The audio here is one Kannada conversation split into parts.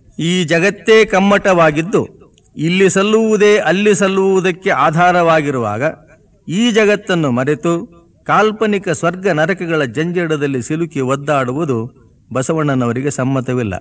ಈ ಜಗತ್ತೇ ಕಮ್ಮಟವಾಗಿದ್ದು ಇಲ್ಲಿ ಸಲ್ಲುವುದೇ ಅಲ್ಲಿ ಸಲ್ಲುವುದಕ್ಕೆ ಆಧಾರವಾಗಿರುವಾಗ ಈ ಜಗತ್ತನ್ನು ಮರೆತು ಕಾಲ್ಪನಿಕ ಸ್ವರ್ಗ ನರಕಗಳ ಜಂಜಡದಲ್ಲಿ ಸಿಲುಕಿ ಒದ್ದಾಡುವುದು ಬಸವಣ್ಣನವರಿಗೆ ಸಮ್ಮತವಿಲ್ಲ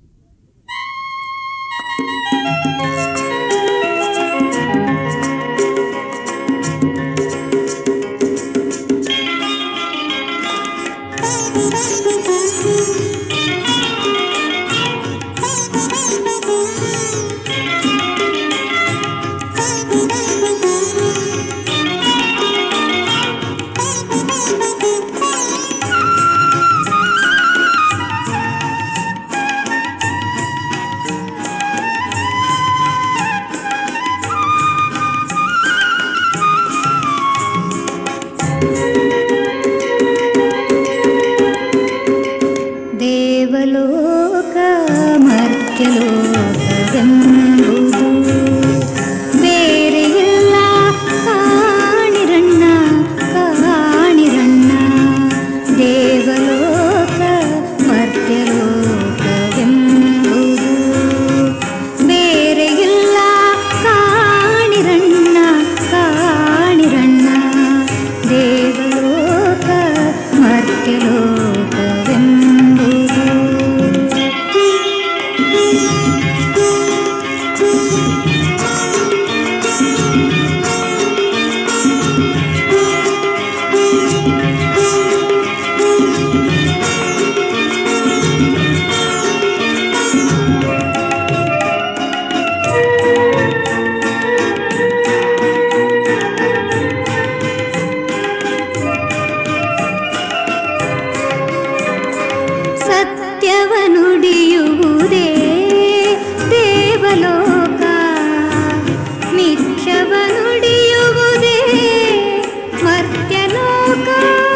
ದೇವಲೋಕ ಮರ್ತ್ಯಲೋಕವೆಂಬುದು ಬೇರೆ ಇಲ್ಲ ಕಾಣಿರಣ್ಣ ಕಾಣಿರಣ್ಣ ದೇವಲೋಕ ಮರ್ತ್ಯಲೋಕವೆಂಬುದು ಬೇರೆ ಇಲ್ಲ ಕಾಣಿರಣ್ಣ ಕಾಣಿರಣ್ಣ ದೇವಲೋಕ ಮರ್ತ್ಯಲೋಕವೆಂಬುದು ಸತ್ಯವ ನುಡಿಯುವುದೇ ದೇವಲೋಕ ಮಿಥ್ಯವ ನುಡಿಯುವುದೇ ಮರ್ತ್ಯಲೋಕ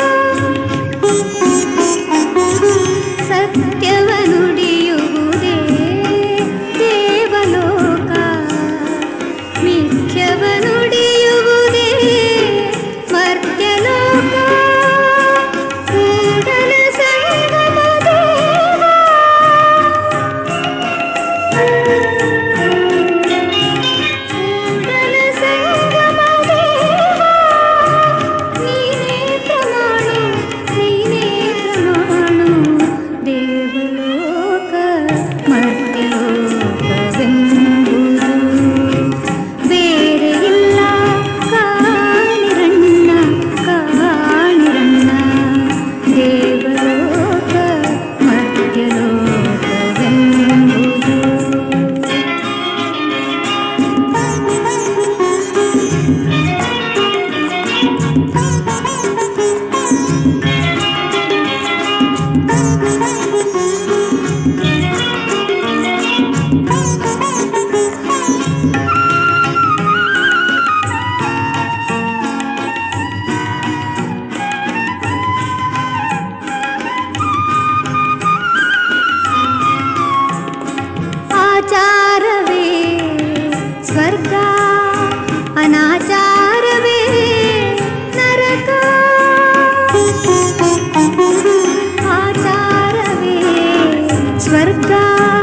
ಸತ್ಯವ ನುಡಿಯುವುದೇ ದೇವಲೋಕ ಮಿಥ್ಯವ ನುಡಿಯುವುದೇ ಮರ್ತ್ಯಲೋಕ ಕೂಡಲ ಸಂಗಮ ದೇವ ಕೂಡಲ ಸಂಗಮ ದೇವ ನೀನೇ ಪ್ರಮಾಣ ನೀನೇ ಪ್ರಮಾಣ ದೇವಲೋಕ ಮರ್ತ್ಯಲೋಕವೆಂಬುದು ಬೇರೆ ಇಲ್ಲ ಕಾಣಿರಣ್ಣ ಕಾಣಿರಣ್ಣ ದೇವಲೋಕ ಮರ್ತ್ಯಲೋಕವೆಂಬುದು ಆಚಾರವೇ ಸ್ವರ್ಗ ಅನಾಚಾರವೇ ನರಕ ಆಚಾರವೇ ಸ್ವರ್ಗ